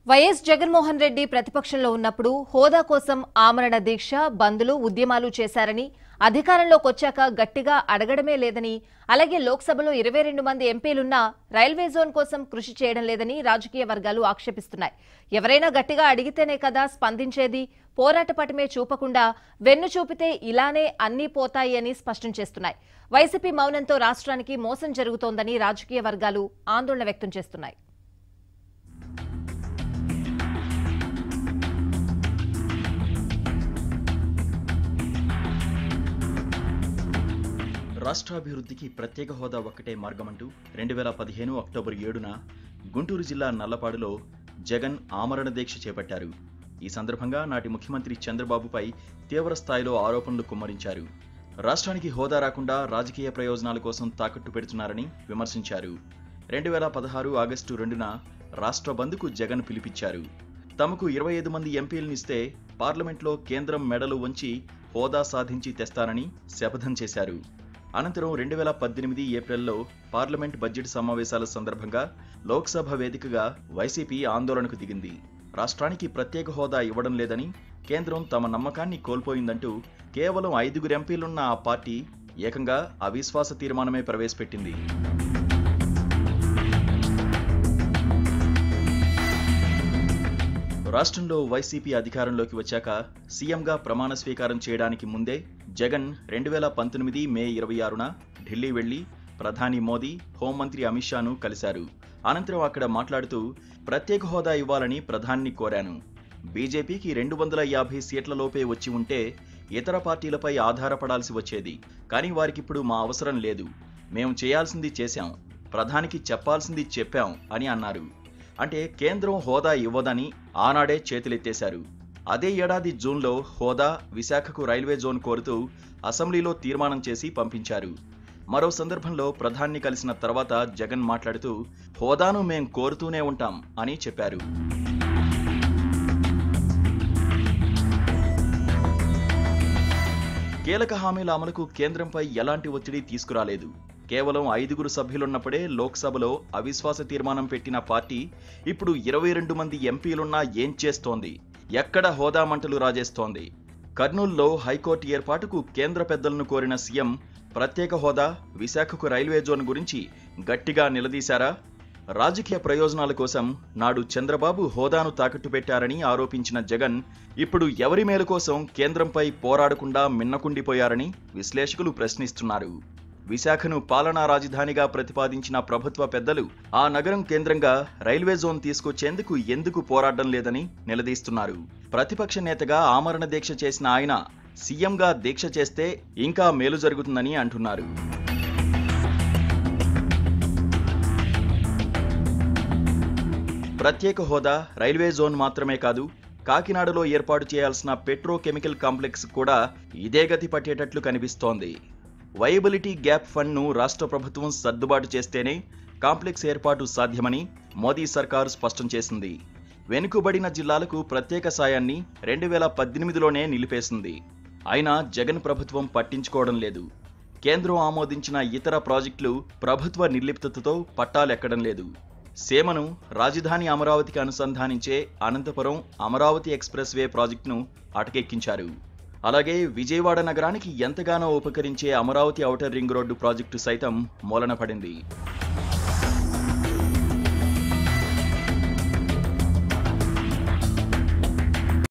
YS Jaganmohan Reddy ప్రతిపక్షంలో ఉన్నప్పుడు హోదా కోసం ఆమరణ దీక్ష బంద్లు ఉద్యమాలు చేశారని అధికారంలోకి వచ్చాక గట్టిగా అడగడమే లేదని అలాగే లోక్సభలో ఇరవై రెండు మంది ఎంపీలున్నా రైల్వే జోన్ కోసం కృషి చేయడం లేదని రాజకీయ వర్గాలు ఆక్షేపిస్తున్నాయి ఎవరైనా గట్టిగా అడిగితేనే కదా స్పందించేది పోరాట పటమే చూపకుండా వెన్ను చూపితే ఇలానే అన్నీ పోతాయి అని స్పష్టం చేస్తున్నాయి వైసీపీ మౌనంతో రాష్ట్రానికి మోసం జరుగుతోందని రాజకీయ వర్గాలు ఆందోళన వ్యక్తం చేస్తున్నాయి రాష్ట్రాభివృద్ధికి ప్రత్యేక హోదా ఒక్కటే మార్గమంటూ రెండు వేల పదిహేను అక్టోబర్ ఏడున గుంటూరు జిల్లా నల్లపాడులో జగన్ ఆమరణ దీక్ష చేపట్టారు ఈ సందర్భంగా నాటి ముఖ్యమంత్రి చంద్రబాబుపై తీవ్ర స్థాయిలో ఆరోపణలు కుమ్మరించారు రాష్ట్రానికి హోదా రాకుండా రాజకీయ ప్రయోజనాల కోసం తాకట్టు పెడుతున్నారని విమర్శించారు రెండు వేల పదహారు ఆగస్టు రెండున రాష్ట్ర బంద్కు జగన్ పిలిపించారు తమకు ఇరవై ఐదు మంది ఎంపీలనిస్తే పార్లమెంట్లో కేంద్రం మెడలు వంచి హోదా సాధించి తెస్తానని శపథం చేశారు అనంతరం రెండు వేల పద్దెనిమిది ఏప్రిల్లో పార్లమెంట్ బడ్జెట్ సమావేశాల సందర్భంగా లోక్సభ వేదికగా వైసీపీ ఆందోళనకు దిగింది రాష్ట్రానికి ప్రత్యేక హోదా ఇవ్వడం లేదని కేంద్రం తమ నమ్మకాన్ని కోల్పోయిందంటూ కేవలం ఐదుగురు ఎంపీలున్న ఆ పార్టీ ఏకంగా అవిశ్వాస తీర్మానమే ప్రవేశపెట్టింది రాష్ట్రంలో వైసీపీ అధికారంలోకి వచ్చాక సీఎంగా ప్రమాణ స్వీకారం చేయడానికి ముందే జగన్ రెండు వేల పంతొమ్మిది మే ఇరవై ఆరున ఢిల్లీ వెళ్లి ప్రధాని మోదీ హోంమంత్రి అమిత్ షాను కలిశారు అనంతరం అక్కడ మాట్లాడుతూ ప్రత్యేక హోదా ఇవ్వాలని ప్రధాని కోరాను బీజేపీకి రెండు వందల యాభై సీట్లలోపే వచ్చి ఉంటే ఇతర పార్టీలపై ఆధారపడాల్సి వచ్చేది కానీ వారికిప్పుడు మా అవసరం లేదు మేము చేయాల్సింది చేశాం ప్రధానికి చెప్పాల్సింది చెప్పాం అని అన్నారు అంటే కేంద్రం హోదా ఇవ్వదని ఆనాడే చేతులెత్తేశారు అదే ఏడాది జూన్లో హోదా విశాఖకు రైల్వే జోన్ కోరుతూ అసెంబ్లీలో తీర్మానం చేసి పంపించారు మరో సందర్భంలో ప్రధాన్ని కలిసిన తర్వాత జగన్ మాట్లాడుతూ హోదాను మేం కోరుతూనే ఉంటాం అని చెప్పారు కీలక హామీల అమలుకు కేంద్రంపై ఎలాంటి ఒత్తిడి తీసుకురాలేదు కేవలం ఐదుగురు సభ్యులున్నప్పుడే లోక్సభలో అవిశ్వాస తీర్మానం పెట్టిన పార్టీ ఇప్పుడు ఇరవై రెండు మంది ఎంపీలున్నా ఏం చేస్తోంది ఎక్కడ హోదా మంటలు రాజేస్తోంది కర్నూల్లో హైకోర్టు ఏర్పాటుకు కేంద్ర పెద్దలను కోరిన సీఎం ప్రత్యేక హోదా విశాఖకు రైల్వే జోన్ గురించి గట్టిగా నిలదీశారా రాజకీయ ప్రయోజనాల కోసం నాడు చంద్రబాబు హోదాను తాకట్టు పెట్టారని ఆరోపించిన జగన్ ఇప్పుడు ఎవరి మేలు కోసం కేంద్రంపై పోరాడకుండా మిన్నకుండిపోయారని విశ్లేషకులు ప్రశ్నిస్తున్నారు విశాఖను పాలనా రాజధానిగా ప్రతిపాదించిన ప్రభుత్వ పెద్దలు ఆ నగరం కేంద్రంగా రైల్వే జోన్ తీసుకొచ్చేందుకు ఎందుకు పోరాడడం లేదని నిలదీస్తున్నారు ప్రతిపక్ష నేతగా ఆమరణ దీక్ష చేసిన ఆయన సీఎంగా దీక్ష చేస్తే ఇంకా మేలు జరుగుతుందని అంటున్నారు ప్రత్యేక హోదా రైల్వే జోన్ మాత్రమే కాదు కాకినాడలో ఏర్పాటు చేయాల్సిన పెట్రోకెమికల్ కాంప్లెక్స్ కూడా ఇదే గతి పట్టేటట్లు కనిపిస్తోంది వైబిలిటీ గ్యాప్ ఫండ్ను రాష్ట్ర ప్రభుత్వం సర్దుబాటు చేస్తేనే కాంప్లెక్స్ ఏర్పాటు సాధ్యమని మోదీ సర్కారు స్పష్టం చేసింది వెనుకబడిన జిల్లాలకు ప్రత్యేక సాయాన్ని రెండు వేల పద్దెనిమిదిలోనే నిలిపేసింది అయినా జగన్ ప్రభుత్వం పట్టించుకోవడం లేదు కేంద్రం ఆమోదించిన ఇతర ప్రాజెక్టులు ప్రభుత్వ నిర్లిప్తతతో పట్టాలెక్కడం లేదు సేమను రాజధాని అమరావతికి అనుసంధానించే అనంతపురం అమరావతి ఎక్స్ప్రెస్ వే ప్రాజెక్టును అటకెక్కించారు అలాగే విజయవాడ నగరానికి ఎంతగానో ఉపకరించే Amaravati outer ring road project సైతం మూలన పడింది